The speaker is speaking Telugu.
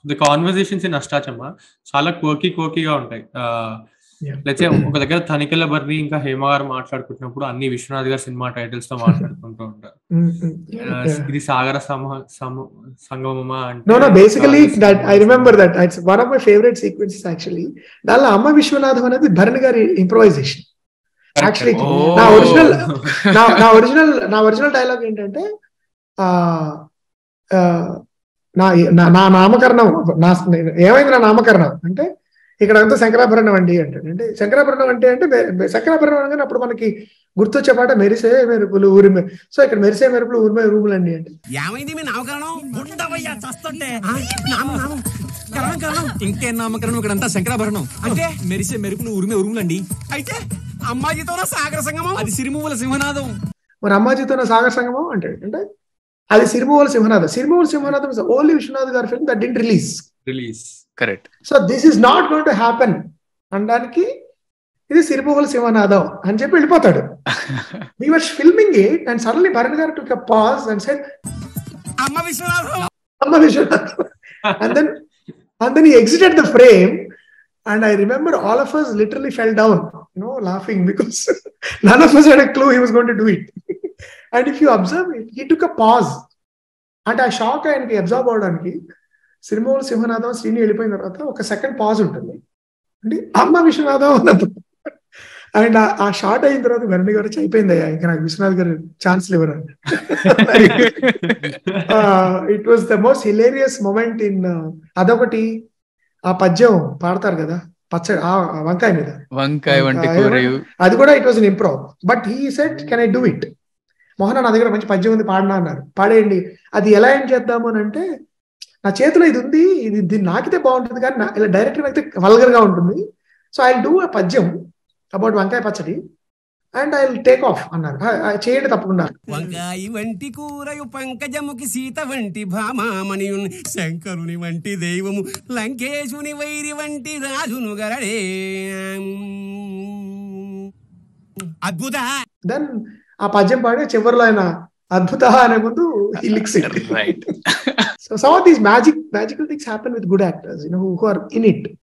ది కాన్వర్సేషన్స్ ఇన్ అష్టాచమ్మ చాలా కోకి కోకిగా ఉంటాయి Yeah. లేచే ఒక దగ్గర తనికెల బర్ని ఇంకా హేమ గారు మాట్లాడుకుంటున్నప్పుడు అన్ని విశ్వనాథ్ గారు సినిమా టైటిల్స్ తో మాట్లాడుకుంటూ ఉంటారు Mm, mm, ఆ, yeah. ఇది సాగర సమ- సమ- సంగమమా అంటే No, no, basically సాగర that I సంగమమా. remember that. It's one of my favorite sequences actually. దానిలో అమ్మ విశ్వనాథం అనేది భరణ్ గారి ఇంప్రొవైజేషన్ Correct. actually, Oh. నా original- నా నా ఒరిజినల్ నా ఒరిజినల్ డైలాగ్ ఏంటంటే ఆ ఆ, నా నా- నా నామకరణం నా ఏమైంది నా నామకరణం అంటే ఇక్కడ అంతా శంకరాభరణం అండి అంటాడు అంటే శంకరాభరణం అంటే అంటే మె- మె- శంకరాభరణం అనగానే అప్పుడు మనకి గుర్తొచ్చే పాట మెరిసే మెరుపులు ఊరి మె- సో ఇక్కడ మెరిసే మెరుపులు ఊరిమే రూములు అండి అంటే ఏమైంది మీ నామకరణం ఉండవయ్యా చస్తుంటే నామం నామం కరణం కరణం ఇంకేం నామకరణం ఇక్కడంతా శంకరాభరణం అంటే మెరిసే మెరుపులు ఉరిమే ఉరుములండి అయితే అమ్మాయితో సాగర సంగమం అది సిరిమువ్వల సింహనాదం మరి అమ్మాజీతో నా సాగర్ సంగమం అంటాడు అంటే అది సిరిమూవల సింహనాథం సిరిమూవల సింహనాథం ఇస్ ఓన్లీ విశ్వనాథ్ గారి film that didn't release release correct so this is not going to happen అనడానికి ఇది సిరిమూవల సింహనాథం అని చెప్పి వెళ్ళిపోతాడు we was filming it and suddenly Bharan గారు టుక్ పాజ్ అండ్ సెడ్ అమ్మ విశ్వనాథం అమ్మ Viswanatham and then and then he exited the frame and i remember all of us literally fell down you know laughing because none of us had a clue he was going to do it and if you observe it he took a pause అంటే ఆ షాక్ ఆయనకి అబ్జర్వ్ అవడానికి సిరిమూల సింహనాథం శ్రీని వెళ్ళిపోయిన తర్వాత ఒక సెకండ్ పాజ్ ఉంటుంది అంటే అమ్మ విశ్వనాథం అన్నప్పుడు అండ్ ఆ షార్ట్ అయిన తర్వాత వెరణి గారు వచ్చి అయిపోయింది అయ్యా ఇంకా నాకు విశ్వనాథ్ గారు ఛాన్స్ ఇవ్వరు it was the most hilarious moment in అదొకటి ఆ పద్యం పాడతారు కదా పచ్చ ఆ ఆ వంకాయ మీద వంకాయ వంటి వంకాయ కూరయు అది కూడా it was improve but he said can I do it Mohan నా దగ్గర మంచి పద్యం ఉంది పాడినా అన్నారు పాడేయండి అది ఎలా ఏం చేద్దాము అని అంటే నా చేతిలో ఇది ఉంది ఇది దీన్ని నాకితే బాగుంటుంది కానీ నా- ఇలా డైరెక్ట్ అయితే వల్గర్ గా ఉంటుంది సో ఐ డూ ఆ పద్యం అబౌట్ వంకాయ పచ్చడి అండ్ ఐ టేక్ ఆఫ్ అన్నారు "ఆ, ఆ, చేయండి తప్పకుండా వంకాయ వంటి కూరయు పంకజముకి సీత వంటి భామామణియున్ శంకరుని వంటి దైవము లంకేశుని వైరి వంటి రాజును గరడే అద్భుత దెన్ ఆ పద్యం పాడి చివరిలో ఆయన అద్భుత అనే ముందు ఈ లిక్స్ right so some of these magic magical things happen with good actors you know who are in it